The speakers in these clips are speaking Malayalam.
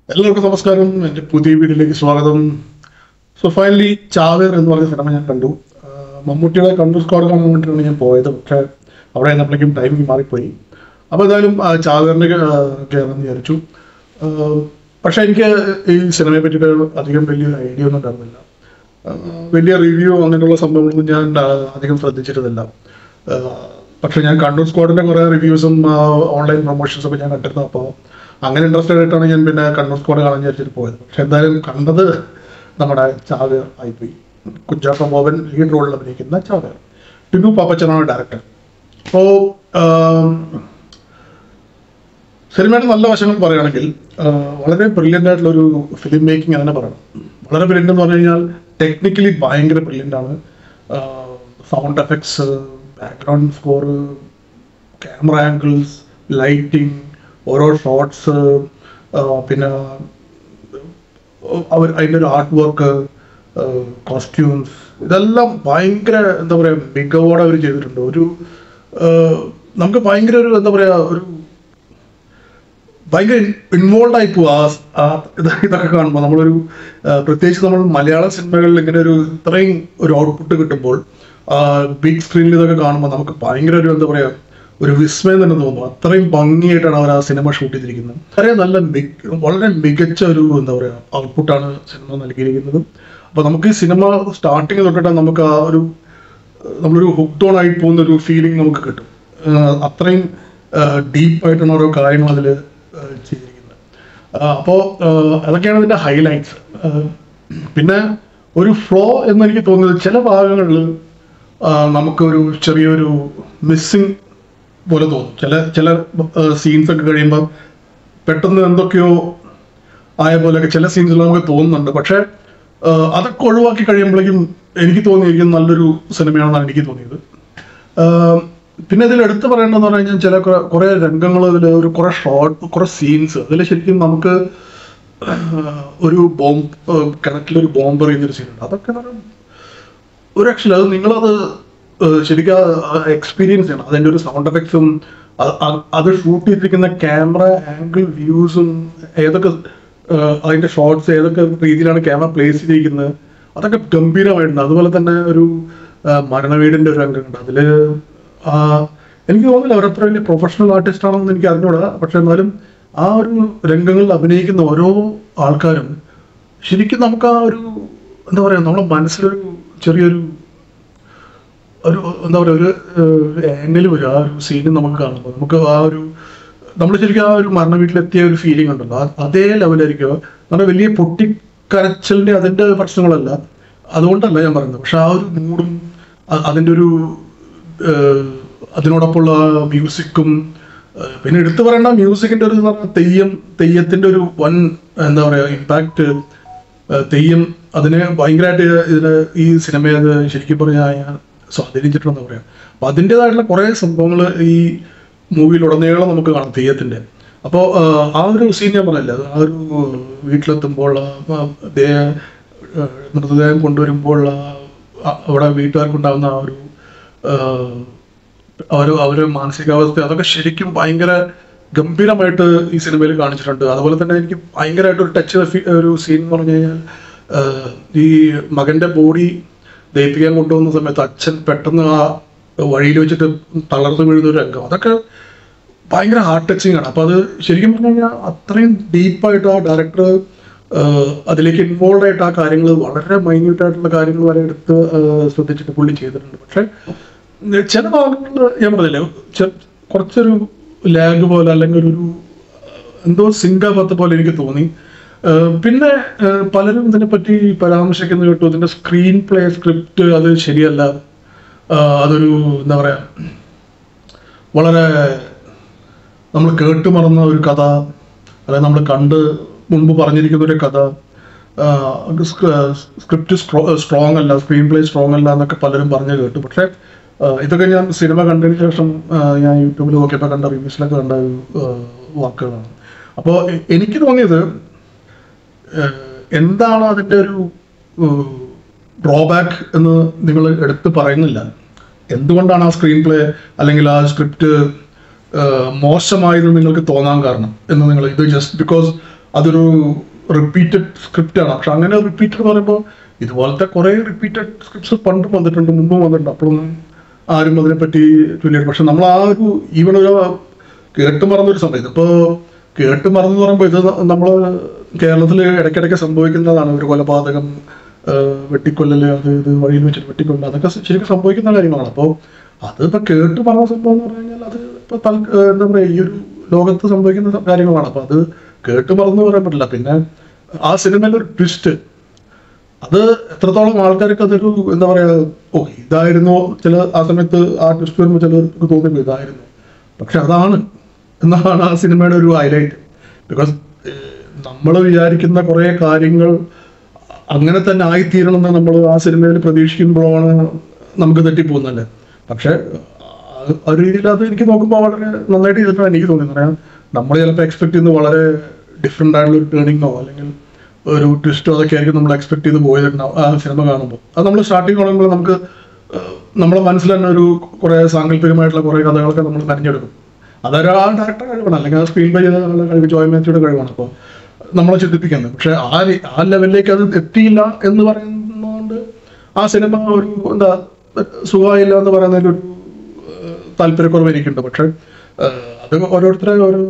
എല്ലാവർക്കും നമസ്കാരം എൻ്റെ പുതിയ വീഡിയോയിലേക്ക് സ്വാഗതം സോ ഫൈനലി ചാവേർ എന്ന് പറഞ്ഞ സിനിമ ഞാൻ കണ്ടു ആ, മമ്മൂട്ടിയുടെ കണ്ണൂർ സ്ക്വാഡ് കാണാൻ വേണ്ടിയിട്ടാണ് ഞാൻ പോയത് പക്ഷേ അവിടെ ചെന്നപ്പോഴേക്കും ടൈമിംഗ് മാറിപ്പോയി അപ്പോൾ എന്തായാലും ആ, ചാവേറിന് കയറാമെന്ന് വിചാരിച്ചു ആ, പക്ഷേ എനിക്ക് ഈ സിനിമയെ പറ്റിയിട്ട് അധികം വലിയൊരു ഐഡിയ ഒന്നും ഉണ്ടായിരുന്നില്ല ആ, വലിയ റിവ്യൂ അങ്ങനെയുള്ള സംഭവങ്ങളൊന്നും ഞാൻ ആ, അധികം ശ്രദ്ധിച്ചിരുന്നില്ല ആ, പക്ഷെ ഞാൻ കണ്ണൂർ സ്ക്വാഡിന്റെ കുറെ റിവ്യൂസും ഓൺലൈൻ പ്രൊമോഷൻസും ഒക്കെ ഞാൻ കണ്ടിരുന്നു അപ്പോൾ അങ്ങനെ ഇൻട്രസ്റ്റഡ് ആയിട്ടാണ് ഞാൻ പിന്നെ കണ്ണൂർ സ്ക്വാഡ് കാണാൻ വിചാരിച്ചിട്ട് പോയത് പക്ഷെ എന്തായാലും കണ്ടത് നമ്മുടെ ചാവേർ ആയിപ്പോയി കുഞ്ചാക്കോ ബോബൻ ലീഡ് റോളിൽ അഭിനയിക്കുന്ന ചാവേർ ടിനു പാപ്പച്ചനാണ് ഡയറക്ടർ അപ്പോൾ സിനിമയുടെ നല്ല വശങ്ങൾ പറയുകയാണെങ്കിൽ ആ, വളരെ ബ്രില്യൻ്റ് ആയിട്ടുള്ള ഒരു ഫിലിം മേക്കിംഗ് അങ്ങനെ പറയണം വളരെ ബ്രില്യൻ്റ് എന്ന് പറഞ്ഞു കഴിഞ്ഞാൽ ടെക്നിക്കലി ഭയങ്കര ബ്രില്യൻ്റ് ആണ് sound effects background score camera angles lighting ഓരോ ഷോട്ട്സ് പിന്നെ അവർ അതിൻ്റെ ഒരു ആർട്ട് വർക്ക് കോസ്റ്റ്യൂംസ് ഇതെല്ലാം ഭയങ്കര എന്താ പറയുക മികവോടെ അവർ ചെയ്തിട്ടുണ്ട് ഒരു ആ, നമുക്ക് ഭയങ്കര ഒരു എന്താ പറയുക ഒരു ഭയങ്കര ഇൻവോൾവ് ആയി പോവും ആ ആ ഇത് ഇതൊക്കെ കാണുമ്പോൾ നമ്മളൊരു ആ, പ്രത്യേകിച്ച് നമ്മൾ മലയാള സിനിമകളിൽ ഇങ്ങനെ ഒരു ഇത്രയും ഒരു ഔട്ട്പുട്ട് കിട്ടുമ്പോൾ ബിഗ് സ്ക്രീനിൽ ഇതൊക്കെ കാണുമ്പോൾ നമുക്ക് ഭയങ്കര ഒരു എന്താ പറയാ ഒരു വിസ്മയം തന്നെ തോന്നും അത്രയും ഭംഗിയായിട്ടാണ് അവർ ആ സിനിമ ഷൂട്ട് ചെയ്തിരിക്കുന്നത് വളരെ നല്ല മിക- വളരെ മികച്ച ഒരു എന്താ പറയാ ഔട്ട്പുട്ടാണ് സിനിമ നൽകിയിരിക്കുന്നത് അപ്പൊ നമുക്ക് ഈ സിനിമ സ്റ്റാർട്ടിങ് തൊട്ടിട്ട് നമുക്ക് ആ ഒരു നമ്മളൊരു ഹുക്ക് ഓൺ ആയി പോകുന്ന ഒരു ഫീലിംഗ് നമുക്ക് കിട്ടും ആഹ് അത്രയും ഡീപ്പായിട്ടാണ് ഓരോ കാര്യങ്ങൾ അതിൽ ചെയ്തിരിക്കുന്നത് അപ്പോൾ അതൊക്കെയാണ് ഇതിൻ്റെ ഹൈലൈറ്റ്സ് പിന്നെ ഒരു ഫ്ലോ എന്ന് എനിക്ക് തോന്നുന്നത് ചില ഭാഗങ്ങളിൽ നമുക്കൊരു ചെറിയൊരു മിസ്സിങ് പോലെ തോന്നും ചില ചില സീൻസ് ഒക്കെ കഴിയുമ്പോൾ പെട്ടെന്ന് എന്തൊക്കെയോ ആയ പോലെയൊക്കെ ചില സീൻസിൽ നമുക്ക് തോന്നുന്നുണ്ട് പക്ഷെ ആ, അതൊക്കെ ഒഴിവാക്കി കഴിയുമ്പോഴേക്കും എനിക്ക് തോന്നിയിരിക്കും നല്ലൊരു സിനിമയാണെന്നാണ് എനിക്ക് തോന്നിയത് ആ, പിന്നെ ഇതിൽ എടുത്തു പറയേണ്ടതെന്ന് പറഞ്ഞു കഴിഞ്ഞാൽ ചില കുറെ- കുറെ രംഗങ്ങൾ ഇതിൽ ഒരു കുറെ ഷോർട്ട് കുറെ സീൻസ് അതിൽ ശരിക്കും നമുക്ക് ഒരു ബോംബ് കിണറ്റിലൊരു ബോംബ് എറിയുന്നൊരു സീനുണ്ട് അതൊക്കെ എന്ന് പറയുമ്പോൾ ഒരു രക്ഷയില്ല അത് നിങ്ങളത് ഏഹ് ശരിക്കും എക്സ്പീരിയൻസ് ചെയ്യണം അതിൻ്റെ ഒരു സൗണ്ട് എഫക്ട്സും അത് ഷൂട്ട് ചെയ്തിരിക്കുന്ന ക്യാമറ ആംഗിൾ വ്യൂസും ഏതൊക്കെ ഏഹ് അതിന്റെ ഷോർട്സ് ഏതൊക്കെ രീതിയിലാണ് ക്യാമറ പ്ലേസ് ചെയ്തിരിക്കുന്നത് അതൊക്കെ ഗംഭീരമായിട്ടുണ്ട് അതുപോലെ തന്നെ ഒരു ഏഹ് മരണവീടിന്റെ ഒരു രംഗമുണ്ട് അതില് ആ, എനിക്ക് തോന്നുന്നില്ല അവരത്ര വലിയ പ്രൊഫഷണൽ ആർട്ടിസ്റ്റ് ആണെന്ന് എനിക്ക് അറിഞ്ഞൂടാ പക്ഷെ എന്നാലും ആ ഒരു രംഗങ്ങളിൽ അഭിനയിക്കുന്ന ഓരോ ആൾക്കാരും ശരിക്കും നമുക്ക് ആ ഒരു എന്താ പറയാ നമ്മുടെ മനസ്സിലൊരു ചെറിയൊരു ഒരു എന്താ പറയുക ഒരു ആംഗിൾ വരും ആ ഒരു സീന് നമുക്ക് കാണുമ്പോൾ നമുക്ക് ആ ഒരു നമ്മൾ ശരിക്കും ആ ഒരു മരണ വീട്ടിലെത്തിയ ഒരു ഫീലിംഗ് ഉണ്ടല്ലോ ആ- അതേ ലെവലായിരിക്കും നമ്മുടെ വലിയ പൊട്ടിക്കരച്ചലിന്റെ അതിന്റെ പ്രശ്നങ്ങളല്ല അതുകൊണ്ടല്ല ഞാൻ പറയുന്നത് പക്ഷെ ആ ഒരു മൂഡും അ- അതിന്റെ ഒരു ഏഹ്, അതിനോടൊപ്പമുള്ള മ്യൂസിക്കും ഏഹ്, പിന്നെ എടുത്തു പറയേണ്ട മ്യൂസിക്കിന്റെ ഒരു എന്ന് പറഞ്ഞാൽ തെയ്യം തെയ്യത്തിന്റെ ഒരു വൻ എന്താ പറയാ ഇമ്പാക്ട് തെയ്യം അതിനെ ഭയങ്കരമായിട്ട് ഇതിന് ഈ സിനിമയെ അത് ശരിക്കും പറഞ്ഞാൽ സ്വാധീനിച്ചിട്ടുണ്ടെന്ന് പറയാം അപ്പൊ അതിൻ്റെതായിട്ടുള്ള കുറെ സംഭവങ്ങൾ ഈ മൂവിയിലുടനീളം നമുക്ക് കാണാം തെയ്യത്തിന്റെ അപ്പോൾ ആ ഒരു സീൻ ഞാൻ പറഞ്ഞില്ല അത് ആ ഒരു വീട്ടിലെത്തുമ്പോൾ ആ, ദേ- ആ, മൃതദേഹം കൊണ്ടുവരുമ്പോൾ ആ, അവിടെ വീട്ടുകാർക്കുണ്ടാകുന്ന ആ ഒരു അവർ അവരുടെ മാനസികാവസ്ഥ അതൊക്കെ ശരിക്കും ഭയങ്കര ഗംഭീരമായിട്ട് ഈ സിനിമയിൽ കാണിച്ചിട്ടുണ്ട് അതുപോലെ തന്നെ എനിക്ക് ഭയങ്കരമായിട്ട് ഒരു ടച്ച് ഒരു സീൻ എന്ന് പറഞ്ഞു കഴിഞ്ഞാൽ ആഹ് ഈ മകന്റെ ബോഡി ദയിപ്പിക്കാൻ കൊണ്ടുപോകുന്ന സമയത്ത് അച്ഛൻ പെട്ടെന്ന് ആ വഴിയിൽ വെച്ചിട്ട് തളർന്നു വീഴുന്ന ഒരു രംഗം അതൊക്കെ ഭയങ്കര ഹാർട്ട് ടച്ചിങ് ആണ് അപ്പൊ അത് ശരിക്കും പറഞ്ഞു കഴിഞ്ഞാൽ അത്രയും ഡീപ്പായിട്ട് ആ ഡയറക്ടർ അതിലേക്ക് ഇൻവോൾവ് ആയിട്ട് ആ കാര്യങ്ങൾ വളരെ മൈന്യൂട്ട് ആയിട്ടുള്ള കാര്യങ്ങൾ വരെ എടുത്ത് ആഹ് ശ്രദ്ധിച്ചിട്ട് പുള്ളി ചെയ്തിട്ടുണ്ട് പക്ഷെ ഉം, ചില ഭാഗങ്ങളിൽ ഞാൻ പറഞ്ഞില്ലേ ചെ- കുറച്ചൊരു ലാഗ് പോലെ അല്ലെങ്കിൽ ഒരു എന്തോ സിങ്കാവാത്ത പോലെ എനിക്ക് തോന്നി ആഹ് പിന്നെ ആഹ് പലരും ഇതിനെപ്പറ്റി പരാമർശിക്കുന്ന കേട്ടു ഇതിന്റെ സ്ക്രീൻ പ്ലേ സ്ക്രിപ്റ്റ് അത് ശരിയല്ല ആഹ് അതൊരു എന്താ പറയാ വളരെ നമ്മൾ കേട്ടു മറന്ന ഒരു കഥ അല്ലെങ്കിൽ നമ്മൾ കണ്ട് മുൻപ് പറഞ്ഞിരിക്കുന്ന ഒരു കഥ സ്ക്രിപ്റ്റ് സ്ട്രോങ് അല്ല സ്ക്രീൻ പ്ലേ സ്ട്രോങ് അല്ല എന്നൊക്കെ പലരും പറഞ്ഞു കേട്ടു പക്ഷെ ആ, ഇതൊക്കെ ഞാൻ സിനിമ കണ്ടതിന് ശേഷം ആ, ഞാൻ യൂട്യൂബിൽ നോക്കിയപ്പോൾ കണ്ട റിവ്യൂസിലൊക്കെ കണ്ട ഒരു ആ, വാക്കുകളാണ് അപ്പോൾ എനിക്ക് തോന്നിയത് ഏഹ് എന്താണ് അതിൻ്റെ ഒരു ഡ്രോബാക്ക് എന്ന് നിങ്ങൾ എടുത്ത് പറയുന്നില്ല എന്തുകൊണ്ടാണ് ആ സ്ക്രീൻ പ്ലേ അല്ലെങ്കിൽ ആ സ്ക്രിപ്റ്റ് മോശമായെന്ന് നിങ്ങൾക്ക് തോന്നാൻ കാരണം എന്ന് നിങ്ങൾ ഇത് ജസ്റ്റ് ബിക്കോസ് അതൊരു റിപ്പീറ്റഡ് സ്ക്രിപ്റ്റ് ആണ് പക്ഷെ അങ്ങനെ റിപ്പീറ്റഡ് എന്ന് പറയുമ്പോൾ ഇതുപോലത്തെ കുറേ റിപ്പീറ്റഡ് സ്ക്രിപ്റ്റ്സ് പണ്ടും വന്നിട്ടുണ്ട് മുമ്പും വന്നിട്ടുണ്ട് അപ്പോഴൊന്നും ആരും അതിനെപ്പറ്റി ചൊല്ലിയിട്ട് പക്ഷെ നമ്മൾ ആ ഒരു ഈവൻ ഒരു കേട്ട് മറന്നൊരു സമയം ഇതിപ്പോ കേട്ട് മറന്നു പറയുമ്പോൾ ഇത് നമ്മൾ കേരളത്തിൽ ഇടയ്ക്കിടയ്ക്ക് സംഭവിക്കുന്നതാണ് ഒരു കൊലപാതകം ആ, വെട്ടിക്കൊല്ലല് അത് ഇത് വഴിയിൽ വെച്ചിട്ട് വെട്ടിക്കൊല്ലൽ അതൊക്കെ ശരിക്കും സംഭവിക്കുന്ന കാര്യങ്ങളാണ് അപ്പോൾ അത് ഇപ്പൊ കേട്ട് മറന്ന സംഭവം എന്ന് പറഞ്ഞു കഴിഞ്ഞാൽ അത് ഇപ്പൊ തൽ- ആ, എന്താ പറയാ ഈ ഒരു ലോകത്ത് സംഭവിക്കുന്ന സ- കാര്യങ്ങളാണ് അപ്പൊ അത് കേട്ട് മറന്നു പറയാൻ പറ്റില്ല പിന്നെ ആ സിനിമയിൽ ഒരു ട്വിസ്റ്റ് അത് എത്രത്തോളം ആൾക്കാർക്ക് അതൊരു എന്താ പറയാ ഓ ഇതായിരുന്നു ചില ആ സമയത്ത് ആ ട്വിസ്റ്റ് വരുമ്പോൾ ചിലർക്ക് തോന്നിപ്പോ ഇതായിരുന്നു പക്ഷെ അതാണ് എന്നാണ് ആ സിനിമയുടെ ഒരു ഹൈലൈറ്റ് ബിക്കോസ് നമ്മൾ വിചാരിക്കുന്ന കുറേ കാര്യങ്ങൾ അങ്ങനെ തന്നെ ആയിത്തീരണം എന്ന് നമ്മൾ ആ സിനിമയിൽ പ്രതീക്ഷിക്കുമ്പോഴാണ് നമുക്ക് തെറ്റിപ്പോകുന്നല്ലേ പക്ഷെ ആ- ആ ഒരു രീതിയിൽ അത് എനിക്ക് നോക്കുമ്പോൾ വളരെ നന്നായിട്ട് ചെയ്തിട്ടാണ് എനിക്ക് തോന്നിയത് പറയാം നമ്മൾ ചിലപ്പോൾ എക്സ്പെക്ട് ചെയ്യുന്നത് വളരെ ഡിഫറെൻ്റ് ആയിട്ടുള്ള ഒരു ടേണിങ്ങോ അല്ലെങ്കിൽ ഒരു ട്വിസ്റ്റോ അതൊക്കെ ആയിരിക്കും നമ്മൾ എക്സ്പെക്ട് ചെയ്ത് പോയിട്ടുണ്ടാവും ആ സിനിമ കാണുമ്പോൾ അത് നമ്മൾ സ്റ്റാർട്ടിങ് കാണുമ്പോൾ നമുക്ക് ഏഹ്, നമ്മളെ മനസ്സിൽ തന്നെ ഒരു കുറേ സാങ്കല്പികമായിട്ടുള്ള കുറേ കഥകളൊക്കെ നമ്മൾ നനഞ്ഞെടുക്കും അതൊരു ആ ഡയറക്ടർ കഴിവാണ് അല്ലെങ്കിൽ ആ സ്ക്രീൻ പ്ലേ ചെയ്ത ആളുടെ കഴിവ് ജോയ് മാത്യുടെ കഴിവാണ് അപ്പോൾ നമ്മളെ ചിന്തിപ്പിക്കുന്നത് പക്ഷെ ആ രീ- ആ ലെവലിലേക്ക് അത് എത്തിയില്ല എന്ന് പറയുന്നതുകൊണ്ട് ആ സിനിമ ഒരു എന്താ സുഖമായില്ല എന്ന് പറയുന്നതിൽ ഒരു ഏഹ്, താല്പര്യക്കുറവ് എനിക്കുണ്ട് പക്ഷെ ഏഹ്, അത് ഓരോരുത്തരെ ഓരോ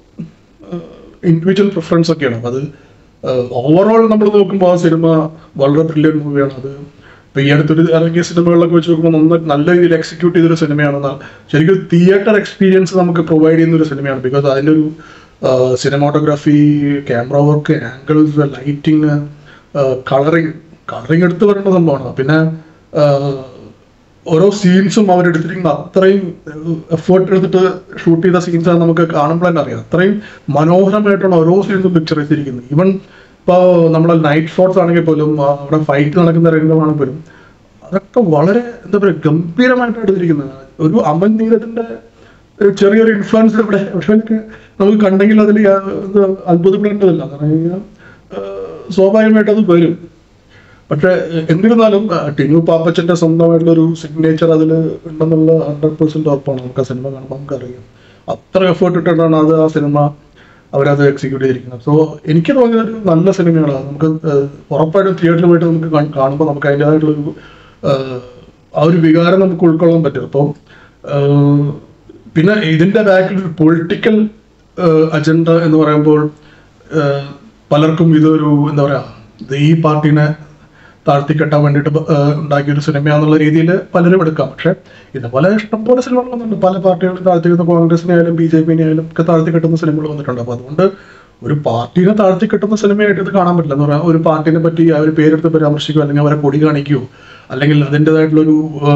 ഇൻഡിവിജ്വൽ പ്രിഫറൻസ് ഒക്കെയാണ് അപ്പൊ അത് ഓവറോൾ നമ്മൾ നോക്കുമ്പോൾ ആ സിനിമ വളരെ ബ്രില്യൻ മൂവിയാണ് അത് ഇപ്പൊ ഈ അടുത്തൊരു ഇറങ്ങിയ സിനിമകളിലൊക്കെ വെച്ച് നോക്കുമ്പോൾ നന്ന നല്ല രീതിയിൽ എക്സിക്യൂട്ട് ചെയ്തൊരു സിനിമയാണ് ന- ശരിക്കും തിയേറ്റർ എക്സ്പീരിയൻസ് നമുക്ക് പ്രൊവൈഡ് ചെയ്യുന്ന ഒരു സിനിമയാണ് ബിക്കോസ് അതിൻ്റെ ഒരു cinematography camera work angles lighting colouring colouring എടുത്ത് വരേണ്ട സംഭവമാണ് പിന്നെ ആഹ്, ഓരോ സീൻസും അവരെടുത്തിരിക്കുന്ന അത്രയും എഫേർട്ട് എടുത്തിട്ട് ഷൂട്ട് ചെയ്ത സീൻസാണ് നമുക്ക് കാണുമ്പോൾ തന്നെ അറിയാം അത്രയും മനോഹരമായിട്ടാണ് ഓരോ സീൻസും പിക്ചർ ചെയ്തിരിക്കുന്നത് ഈവൻ ഇപ്പോൾ നമ്മുടെ നൈറ്റ് ഷോട്ട്സ് ആണെങ്കിൽ പോലും ആ, അവിടെ ഫൈറ്റ് നടക്കുന്ന രംഗമാണെങ്കിൽ പോലും അതൊക്കെ വളരെ എന്താ പറയുക ഗംഭീരമായിട്ടാണ് എടുത്തിരിക്കുന്നത് ഒരു അമൻ നീരത്തിന്റെ ഒരു ചെറിയൊരു ഇൻഫ്ലുവൻസ് ഇവിടെ പക്ഷേ എനിക്ക് നമുക്ക് കണ്ടെങ്കിൽ അതിൽ അത്ഭുതപ്പെടേണ്ടതല്ല കാരണം കഴിഞ്ഞാൽ സ്വാഭാവികമായിട്ട് അത് വരും പക്ഷെ എന്നിരുന്നാലും ആ, ടിനു പാപ്പച്ചന്റെ സ്വന്തമായിട്ടുള്ള ഒരു സിഗ്നേച്ചർ അതിൽ ഉണ്ടെന്നുള്ള ഹൺഡ്രഡ് പെർസെന്റ് ഉറപ്പാണ് നമുക്ക് ആ സിനിമ കാണുമ്പോൾ നമുക്കറിയാം അത്ര എഫേർട്ട് ഇട്ടിട്ടാണ് അത് ആ സിനിമ അവരത് എക്സിക്യൂട്ട് ചെയ്തിരിക്കുന്നത് സോ എനിക്ക് തോന്നിയത് ഒരു നല്ല സിനിമയാണ് അത് നമുക്ക് ആ, ഉറപ്പായിട്ടും തിയേറ്ററിൽ പോയിട്ട് നമുക്ക് കാ- കാണുമ്പോൾ നമുക്ക് അതിൻ്റെതായിട്ടുള്ളൊരു ആ, ആ ഒരു വികാരം നമുക്ക് ഉൾക്കൊള്ളാൻ പറ്റും അപ്പം ആ, പിന്നെ ഇതിന്റെ ബാക്കിൽ ഒരു പൊളിറ്റിക്കൽ അജണ്ട എന്ന് പറയുമ്പോൾ ഏഹ്, പലർക്കും ഇതൊരു എന്താ പറയാ ഇത് ഈ പാർട്ടീനെ താഴ്ത്തിക്കെട്ടാൻ വേണ്ടിയിട്ട് ബ- ഏഹ്, ഉണ്ടാക്കിയ ഒരു സിനിമയാന്നുള്ള രീതിയിൽ പലരും എടുക്കാം പക്ഷെ ഇതുപോലെ ഇഷ്ടംപോലെ സിനിമകൾ വന്നിട്ടുണ്ട് പല പാർട്ടികളും താഴ്ത്തിക്കുന്ന കോൺഗ്രസിനെ ആയാലും ബി ജെ പിനെ ആയാലും ഒക്കെ താഴ്ത്തിക്കെട്ടുന്ന സിനിമകൾ വന്നിട്ടുണ്ട് അപ്പൊ അതുകൊണ്ട് ഒരു പാർട്ടീനെ താഴ്ത്തിക്കെട്ടുന്ന സിനിമയായിട്ട് ഇത് കാണാൻ പറ്റില്ല എന്ന് പറയാം ഒരു പാർട്ടിനെ പറ്റി അവർ പേരെടുത്ത് പരാമർശിക്കുകയോ അല്ലെങ്കിൽ അവരെ കൊടി കാണിക്കുകയോ അല്ലെങ്കിൽ അതിൻ്റെതായിട്ടുള്ളൊരു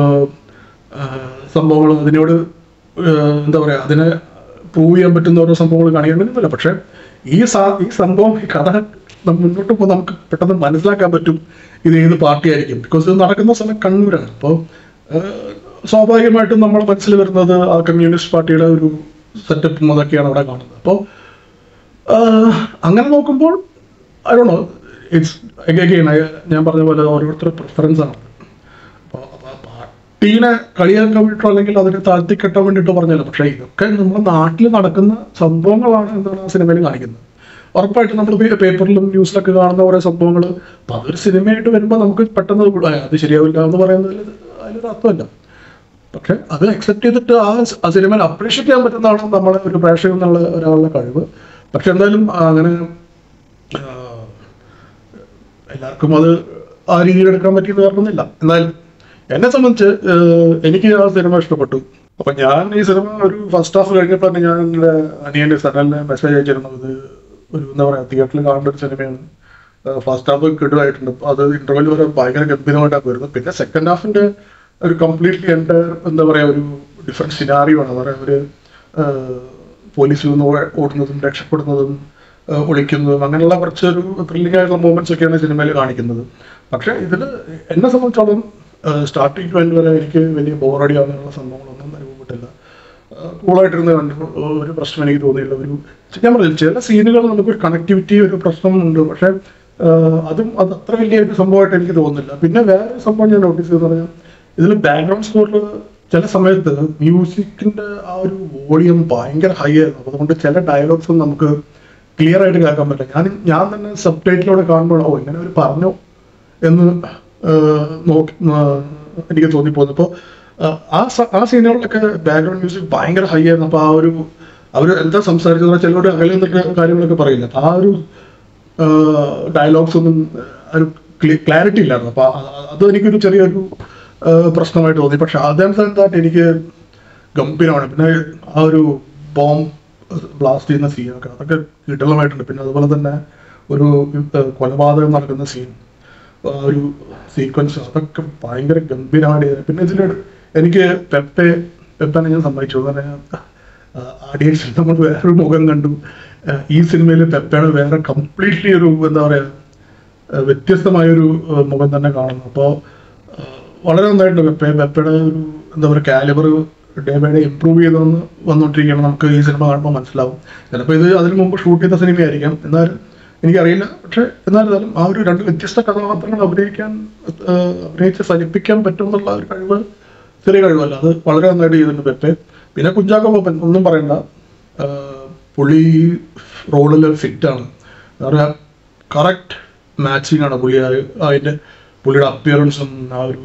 സംഭവങ്ങൾ അതിനോട് ഏഹ്, എന്താ പറയാ അതിനെ പ്രൂവ് ചെയ്യാൻ പറ്റുന്ന ഓരോ സംഭവങ്ങൾ കാണിക്കാൻ പറ്റുന്നില്ല പക്ഷെ ഈ സാ ഈ സംഭവം ഈ കഥ നം- മുന്നോട്ട് പോകുമ്പോൾ നമുക്ക് പെട്ടെന്ന് മനസ്സിലാക്കാൻ പറ്റും ഇത് ഏത് പാർട്ടി ആയിരിക്കും ബിക്കോസ് ഇത് നടക്കുന്ന സ്ഥലം കണ്ണൂരാണ് അപ്പോൾ സ്വാഭാവികമായിട്ടും നമ്മുടെ മനസ്സിൽ വരുന്നത് ആ കമ്മ്യൂണിസ്റ്റ് പാർട്ടിയുടെ ഒരു സെറ്റപ്പും അതൊക്കെയാണ് അവിടെ കാണുന്നത് അപ്പോൾ അങ്ങനെ നോക്കുമ്പോൾ ഐ ഡോ നോ ഇറ്റ്സ് അഗൈൻ ഞാൻ പറഞ്ഞ പോലെ ഓരോരുത്തരുടെ പ്രിഫറൻസ് ആണ് അപ്പോൾ പാർട്ടീനെ കളിയാക്കാൻ വേണ്ടിയിട്ടോ അല്ലെങ്കിൽ അതിനെ താഴ്ത്തിക്കെട്ടാൻ വേണ്ടിയിട്ടോ പറഞ്ഞല്ലോ പക്ഷേ ഇതൊക്കെ നമ്മുടെ നാട്ടിൽ നടക്കുന്ന സംഭവങ്ങളാണ് എന്നാണ് ആ സിനിമയിൽ കാണിക്കുന്നത് ഉറപ്പായിട്ടും നമ്മൾ പേപ്പറിലും ന്യൂസിലൊക്കെ കാണുന്ന ഓരോ സംഭവങ്ങൾ അപ്പം അതൊരു സിനിമയായിട്ട് വരുമ്പോൾ നമുക്ക് പെട്ടെന്ന് അത് കൂടാ, അത് ശരിയാവില്ല എന്ന് പറയുന്നതിൽ അതിലൊരു അർത്ഥമല്ല പക്ഷെ അത് അക്സെപ്റ്റ് ചെയ്തിട്ട് ആ സ്- ആ സിനിമയിൽ അപ്രീഷിയേറ്റ് ചെയ്യാൻ പറ്റുന്നതാണ് നമ്മളെ ഒരു പ്രേക്ഷകൻ എന്നുള്ള ഒരാളുടെ കഴിവ് പക്ഷെ എന്തായാലും ആ, അങ്ങനെ ആ, എല്ലാവർക്കും അത് ആ രീതിയിൽ എടുക്കാൻ പറ്റിയെന്ന് പറഞ്ഞില്ല എന്നാലും എന്നെ സംബന്ധിച്ച് ഏഹ്, എനിക്ക് ആ സിനിമ ഇഷ്ടപ്പെട്ടു അപ്പൊ ഞാൻ ഈ സിനിമ ഒരു ഫസ്റ്റ് ഹാഫ് കഴിഞ്ഞപ്പോൾ തന്നെ ഞാൻ എൻ്റെ അനിയന്റെ സനലിന് മെസ്സേജ് അയച്ചിരുന്നു ഇത് ഒരു എന്താ പറയാ തിയേറ്ററിൽ കാണേണ്ട ഒരു സിനിമയാണ് ഫസ്റ്റ് ഹാഫ് കിടുവായിട്ടുണ്ട് അത് ഇന്റർവെൽ വരെ ഭയങ്കര ഗംഭീരമായിട്ടാണ് വരുന്നത് പിന്നെ സെക്കൻഡ് ഹാഫിന്റെ ഒരു കംപ്ലീറ്റ്ലി എൻ്റെ എന്താ പറയാ ഒരു ഡിഫറെന്റ് സിനാറിയോ ആണ് പറയാ ഒരു പോലീസിൽ നിന്ന് ഓ- ഓടുന്നതും രക്ഷപ്പെടുന്നതും ഏഹ് ഒളിക്കുന്നതും അങ്ങനെയുള്ള കുറച്ചൊരു ത്രില്ലിംഗ് ആയിട്ടുള്ള മൂമെന്റ്സ് ഒക്കെയാണ് സിനിമയിൽ കാണിക്കുന്നത് പക്ഷെ ഇതിൽ എന്നെ സംബന്ധിച്ചോളം സ്റ്റാർട്ടിങ് ടു എൻഡ് വരെ എനിക്ക് വലിയ ബോറടി അങ്ങനെയുള്ള സംഭവങ്ങളൊന്നും അനുഭവപ്പെട്ടില്ല കൂളായിട്ടിരുന്ന് കണ്ടു ഒരു പ്രശ്നം എനിക്ക് തോന്നിയില്ല ഒരു ഞാൻ പറഞ്ഞില്ല ചില സീനുകൾ നമുക്കൊരു കണക്ടിവിറ്റി ഒരു പ്രശ്നമുണ്ട് പക്ഷെ ഏഹ് അതും അത് അത്ര വലിയ ഒരു സംഭവമായിട്ട് എനിക്ക് തോന്നുന്നില്ല പിന്നെ വേറെ ഒരു സംഭവം ഞാൻ നോട്ടീസ് ചെയ്തെന്ന് പറഞ്ഞാൽ ഇതിൽ ബാക്ക്ഗ്രൗണ്ട് സ്കോറിൽ ചില സമയത്ത് മ്യൂസിക്കിന്റെ ആ ഒരു വോളിയം ഭയങ്കര ഹൈ ആയിരുന്നു അതുകൊണ്ട് ചില ഡയലോഗ്സും നമുക്ക് ക്ലിയർ ആയിട്ട് കേൾക്കാൻ പറ്റില്ല ഞാൻ ഞാൻ തന്നെ സബ് ടൈറ്റിലൂടെ കാണുമ്പോൾ ഓ ഇങ്ങനെ അവർ പറഞ്ഞു എന്ന് ഏഹ്, നോക്കി ഏഹ്, എനിക്ക് തോന്നിപ്പോകുന്നു അപ്പോൾ ആ സ- ആ സീനുകളിലൊക്കെ ബാക്ക്ഗ്രൗണ്ട് മ്യൂസിക് ഭയങ്കര ഹൈ ആയിരുന്നു അപ്പോൾ ആ ഒരു അവർ എന്താ സംസാരിച്ചത് ചിലരോട് അകലെ നിന്നിട്ട് കാര്യങ്ങളൊക്കെ പറയില്ല അപ്പോൾ ആ ഒരു ഡയലോഗ്സ് ഒന്നും ഒരു ക്ലാരിറ്റി ഇല്ലായിരുന്നു അപ്പോൾ അത് എനിക്കൊരു ചെറിയൊരു ഏഹ്, പ്രശ്നമായിട്ട് തോന്നി പക്ഷെ അതെന്തായിട്ട് എനിക്ക് ഗംഭീരമാണ് പിന്നെ ആ ഒരു ബോംബ് ബ്ലാസ്റ്റ് ചെയ്യുന്ന സീനൊക്കെ അതൊക്കെ കിടലമായിട്ടുണ്ട് പിന്നെ അതുപോലെ തന്നെ ഒരു ഏഹ്, കൊലപാതകം നടക്കുന്ന സീൻ ആ ഒരു സീക്വൻസ് അതൊക്കെ ഭയങ്കര ഗംഭീരമായിട്ട് ചെയ്തത്. പിന്നെ ഇതിൽ എനിക്ക് പെപ്പെ പെപ്പനെ ഞാൻ സമ്മതിച്ചു ആഡിയൻസിൽ നമ്മൾ വേറൊരു മുഖം കണ്ടു ആ, ഈ സിനിമയിൽ പെപ്പയുടെ വേറെ കംപ്ലീറ്റ്ലി ഒരു എന്താ പറയുക ആ, വ്യത്യസ്തമായൊരു ആ, മുഖം തന്നെ കാണുന്നു അപ്പോൾ വളരെ നന്നായിട്ടുണ്ട് പെപ്പെ പെപ്പയുടെ ഒരു എന്താ പറയുക calibre day by day improve ചെയ്തെന്ന് വന്നുകൊണ്ടിരിക്കുകയാണ് നമുക്ക് ഈ സിനിമ കാണുമ്പോൾ മനസ്സിലാവും ചിലപ്പോൾ ഇത് അതിന് മുമ്പ് ഷൂട്ട് ചെയ്ത സിനിമയായിരിക്കാം എന്നാലും എനിക്കറിയില്ല പക്ഷെ എന്നാലും ആ ഒരു രണ്ട് വ്യത്യസ്ത കഥാപാത്രങ്ങൾ അഭിനയിക്കാൻ ആ, അഭിനയിച്ച് ഫലിപ്പിക്കാൻ പറ്റും എന്നുള്ള ഒരു കഴിവ് ചെറിയ കഴിവല്ല അത് വളരെ നന്നായിട്ട് ചെയ്തിട്ടുണ്ട് പെപ്പെ പിന്നെ കുഞ്ചാക്കോ ബോപ്പൻ ഒന്നും പറയണ്ട ആ, പുള്ളി റോളിൽ ഫിറ്റാണ് എന്താ പറയുക കറക്റ്റ് മാച്ചിങ് ആണ് പുള്ളി ആ- അതിൻ്റെ പുള്ളിയുടെ അപ്പിയറൻസും ആ ഒരു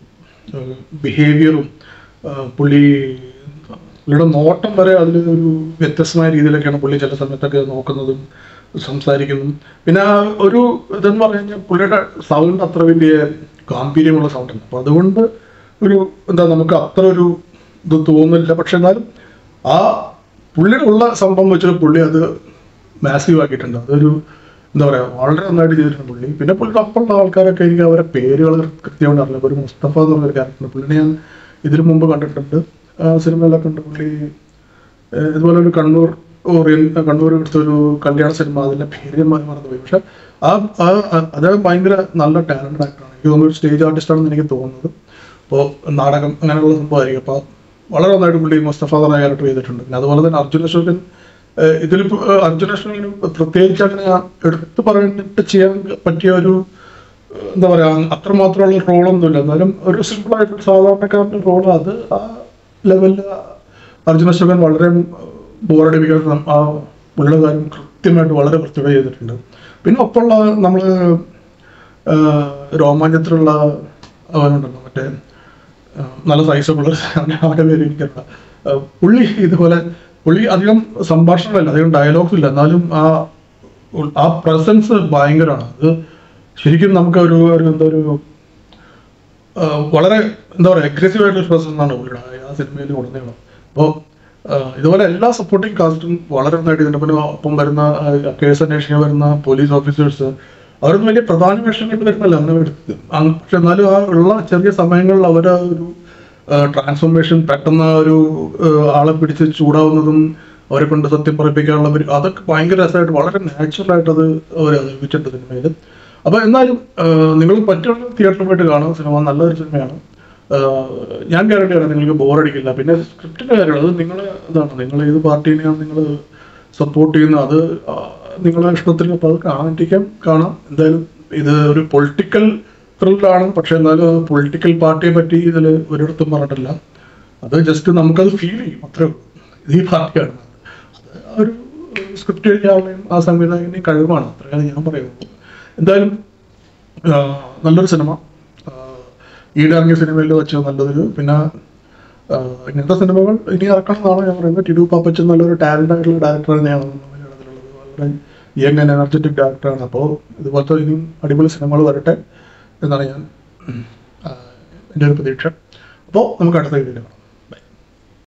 ബിഹേവിയറും പുള്ളി പുള്ളിയുടെ നോട്ടം വരെ അതിൽ ഒരു വ്യത്യസ്തമായ രീതിയിലൊക്കെയാണ് പുള്ളി ചില സമയത്തൊക്കെ നോക്കുന്നതും സംസാരിക്കുന്നതും പിന്നെ ആ ഒരു ഇതെന്ന് പറഞ്ഞു കഴിഞ്ഞാൽ പുള്ളിയുടെ സൗണ്ട് അത്ര വലിയ ഗാംഭീര്യമുള്ള സൗണ്ടല്ല അപ്പോൾ അതുകൊണ്ട് ഒരു എന്താ നമുക്ക് അത്ര ഒരു ഇത് തോന്നില്ല പക്ഷെ എന്നാലും ആ പുള്ളിയുടെ ഉള്ള സംഭവം വെച്ചിട്ട് പുള്ളി അത് മാസീവ് ആക്കിയിട്ടുണ്ട് അതൊരു എന്താ പറയാ വളരെ നന്നായിട്ട് ചെയ്തിട്ടുണ്ട് പുള്ളി പിന്നെ പുള്ളിയുടെ ഒപ്പമുള്ള ആൾക്കാരൊക്കെ എനിക്ക് അവരെ പേരുകൾ കൃത്യമായിട്ട് അറിയില്ല ഇപ്പൊ ഒരു മുസ്തഫ എന്ന് പറഞ്ഞൊരു ക്യാരക്ടർ പുള്ളിനെ ഞാൻ ഇതിനു മുമ്പ് കണ്ടിട്ടുണ്ട് ആ സിനിമയിലൊക്കെ ഉണ്ട് പുള്ളി ഏഹ് ഇതുപോലെ ഒരു കണ്ണൂർ ഓറിയൻ കണ്ണൂർ എടുത്ത ഒരു കല്യാണ സിനിമ അതിന്റെ പേര് ഞാൻ മറന്നുപോയി പക്ഷെ ആ ആ ആ- അദ്ദേഹം ഭയങ്കര നല്ല ടാലന്റഡ് ആക്ടറാണ് എനിക്ക് തോന്നുന്നു ഒരു സ്റ്റേജ് ആർട്ടിസ്റ്റ് ആണെന്ന് എനിക്ക് തോന്നുന്നത് അപ്പോൾ നാടകം അങ്ങനെയുള്ള സംഭവമായിരിക്കും അപ്പോൾ വളരെ നന്നായിട്ട് പുള്ളി മുസ്തഫ എന്ന ക്യാരക്ടർ ചെയ്തിട്ടുണ്ട് പിന്നെ അതുപോലെ തന്നെ അർജുന അശോകൻ ഏഹ് ഇതിലിപ്പോ ഏഹ് അർജുന അശോകന് പ്രത്യേകിച്ച് അങ്ങനെ എടുത്തു പറഞ്ഞിട്ട് ചെയ്യാൻ പറ്റിയ ഒരു ഏഹ് എന്താ പറയാ അത്രമാത്രമുള്ള റോളൊന്നുമില്ല എന്നാലും ഒരു സിമ്പിൾ ആയിട്ട് സാധാരണക്കാരൻ്റെ റോൾ അത് ആ ലെവലിൽ അർജുന അശോകൻ വളരെ ബോറടിപ്പിക്കാത്ത ആ ഉള്ള കാര്യം കൃത്യമായിട്ട് വളരെ വൃത്തിയോടെ ചെയ്തിട്ടുണ്ട് പിന്നെ ഒപ്പമുള്ള നമ്മൾ രോമാഞ്ചത്തിലുള്ള അവനുണ്ടല്ലോ മറ്റേ ആ, നല്ല സൈസൊക്കെ അവൻ്റെ പേര് എനിക്കറിയില്ല ആ, പുള്ളി ഇതുപോലെ പുള്ളി അധികം സംഭാഷണമില്ല അധികം ഡയലോഗ്സ് ഇല്ല എന്നാലും ആ ഉൾ- ആ പ്രസൻസ് ഭയങ്കരമാണ് അത് ശരിക്കും നമുക്ക് ഒരു ഒരു എന്താ ഒരു ആ, വളരെ എന്താ പറയുക അഗ്രസീവ് ആയിട്ടുള്ള പ്രസൻസ് ആണ് പുള്ളിയുടെ ആ- ആ സിനിമയിൽ ഉടനീളം അപ്പോൾ ഇതുപോലെ എല്ലാ സപ്പോർട്ടിങ് കാസ്റ്റും വളരെ നന്നായിട്ട് ഇതിൻ്റെ പിന്നെ ഒപ്പം വരുന്ന ആ, കേസ് അന്വേഷിക്കാൻ വരുന്ന പോലീസ് ഓഫീസേഴ്സ് അവരൊന്നും വലിയ പ്രധാന വേഷങ്ങളിൽ വരുന്നല്ല അങ്ങനെ എടുത്ത് അങ് പക്ഷെ എന്നാലും ആ ഉള്ള ചെറിയ സമയങ്ങളിൽ അവർ ആ ഒരു ട്രാൻസ്ഫോർമേഷൻ പെട്ടെന്ന് ആ ഒരു ആ, ആളെ പിടിച്ച് ചൂടാവുന്നതും അവരെ കൊണ്ട് സത്യം പറയിപ്പിക്കാനുള്ള ഒരു അതൊക്കെ ഭയങ്കര രസമായിട്ട് വളരെ നാച്ചുറൽ ആയിട്ട് അത് അവർ അവതരിപ്പിച്ചിട്ടുണ്ട് സിനിമയിൽ അപ്പൊ എന്നാലും നിങ്ങൾ പറ്റുള്ള തിയേറ്ററിൽ പോയിട്ട് കാണും സിനിമ നല്ലൊരു സിനിമയാണ് ആ, ഞാൻ ഗ്യാരണ്ടി ആണ് നിങ്ങൾക്ക് ബോറടിക്കില്ല പിന്നെ സ്ക്രിപ്റ്റിന്റെ കാര്യമാണ് അത് നിങ്ങൾ ഇതാണ് നിങ്ങൾ ഏത് പാർട്ടീനെയാണ് നിങ്ങൾ സപ്പോർട്ട് ചെയ്യുന്നത് അത് ആ, നിങ്ങളുടെ ഇഷ്ടത്തിൽ അപ്പോൾ അത് കാണാണ്ടിരിക്കാൻ കാണാം എന്തായാലും ഇത് ഒരു പൊളിറ്റിക്കൽ ത്രില്ലാണ് പക്ഷെ എന്നാലും പൊളിറ്റിക്കൽ പാർട്ടിയെ പറ്റി ഇതിൽ ഒരിടത്തും പറഞ്ഞിട്ടില്ല അത് ജസ്റ്റ് നമുക്കത് ഫീൽ ചെയ്യും അത്രേ ഉള്ളൂ ഇത് ഈ പാർട്ടിയാണ് അത് ആ ഒരു സ്ക്രിപ്റ്റ് എഴുതിയാളുടെയും ആ സംവിധായകൻ്റെയും കഴിവാണ് അത്രയാണ് ഞാൻ പറയുന്നത് എന്തായാലും ആ, നല്ലൊരു സിനിമ ആ, ഈയിടെ ഇറങ്ങിയ സിനിമയിൽ വെച്ച് നല്ലതൊരു പിന്നെ ആ, ഇങ്ങനത്തെ സിനിമകൾ ഇനി ഇറക്കണം എന്നാണ് ഞാൻ പറയുന്നത് ടിഡു പാപ്പച്ചൻ നല്ലൊരു ടാലന്റ് ആയിട്ടുള്ള ഡയറക്ടർ തന്നെയാണ് മലയാളത്തിലുള്ളത് വളരെ യങ് ആൻഡ് എനർജറ്റിക് ഡയറക്ടറാണ് അപ്പോൾ ഇതുപോലത്തെ ഇനിയും അടിപൊളി സിനിമകൾ വരട്ടെ എന്നാണ് ഞാൻ ആ, എൻ്റെ ഒരു പ്രതീക്ഷ അപ്പോൾ നമുക്ക് അടുത്ത വീഡിയോ കാണാം